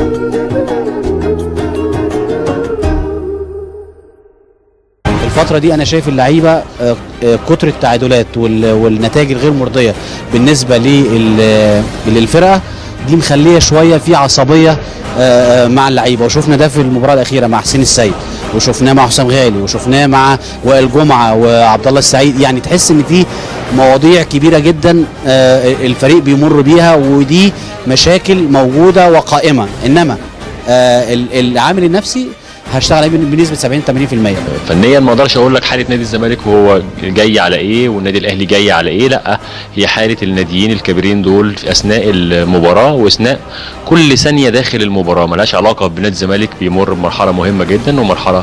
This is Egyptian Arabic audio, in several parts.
الفترة دي أنا شايف اللعيبة آه، آه، كتر التعادلات وال- والنتائج الغير مرضية بالنسبة لل- للفرقة دي مخلية شوية في عصبية آه، آه، مع اللعيبة وشفنا ده في المباراة الأخيرة مع حسين السيد وشفناه مع حسام غالي وشفناه مع وائل جمعة وعبد الله السعيد يعني تحس إن في مواضيع كبيرة جدا آه، الفريق بيمر بيها ودي مشاكل موجودة وقائمة إنما آه، ال- العامل النفسي هشتغل عليه بنسبة 70 80% فنيا ما اقدرش اقول لك حاله نادي الزمالك وهو جاي على ايه والنادي الاهلي جاي على ايه لا هي حاله الناديين الكبيرين دول في اثناء المباراه واثناء كل ثانيه داخل المباراه ملهاش علاقه بنادي الزمالك بيمر بمرحله مهمه جدا ومرحله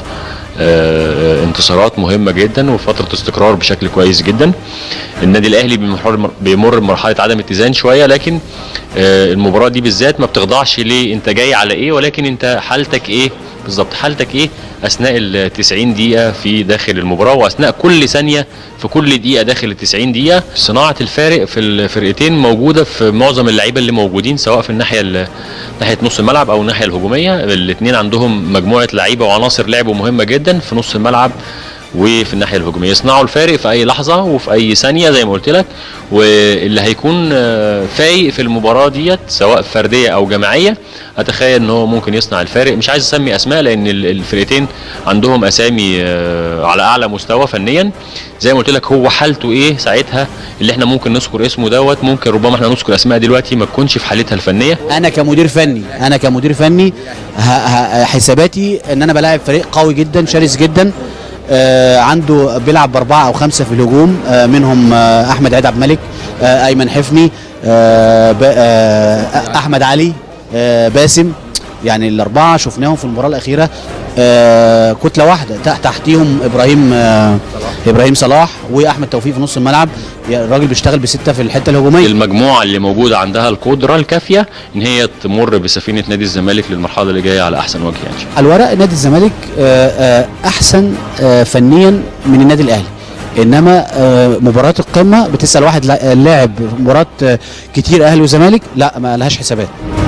آه، انتصارات مهمه جدا وفتره استقرار بشكل كويس جدا النادي الاهلي بيمر بيمر بمرحله عدم اتزان شويه لكن آه، المباراه دي بالذات ما بتخضعش ليه انت جاي على ايه ولكن انت حالتك ايه بالظبط حالتك ايه اثناء ال 90 دقيقه في داخل المباراه واثناء كل ثانيه في كل دقيقه داخل ال 90 دقيقه صناعه الفارق في الفرقتين موجوده في معظم اللعيبه اللي موجودين سواء في الناحيه ال- ناحيه نص الملعب او الناحيه الهجوميه الاثنين عندهم مجموعه لعيبه وعناصر لعب مهمه جدا في نص الملعب وفي الناحيه الهجوميه يصنعوا الفارق في اي لحظه وفي اي ثانيه زي ما قلت لك واللي هيكون آه، فايق في المباراه ديت سواء فرديه او جماعيه اتخيل ان هو ممكن يصنع الفارق مش عايز اسمي اسماء لان ال- الفرقتين عندهم اسامي آه، على اعلى مستوى فنيا زي ما قلت لك هو حالته ايه ساعتها اللي احنا ممكن نذكر اسمه دوت ممكن ربما احنا نذكر اسماء دلوقتي ما تكونش في حالتها الفنيه انا كمدير فني انا كمدير فني ه- ه- حساباتي ان انا بلاعب فريق قوي جدا شرس جدا آه عنده بيلعب باربعه او خمسه في الهجوم آه منهم آه احمد عيد عبد الملك آه ايمن حفني آه ب- آه احمد علي آه باسم يعني الاربعه شفناهم في المباراه الاخيره آه كتله واحده تحت- تحتيهم ابراهيم آه ابراهيم صلاح واحمد توفيق في نص الملعب يعني الراجل بيشتغل بسته في الحته الهجوميه المجموعه اللي موجوده عندها القدره الكافيه ان هي تمر بسفينه نادي الزمالك للمرحله اللي جايه على احسن وجه يعني على الورق نادي الزمالك آه، آه، احسن آه، فنيا من النادي الاهلي انما آه، مباراه القمه بتسال واحد لا- لاعب مباراه آه، كتير اهلي وزمالك لا ما لهاش حسابات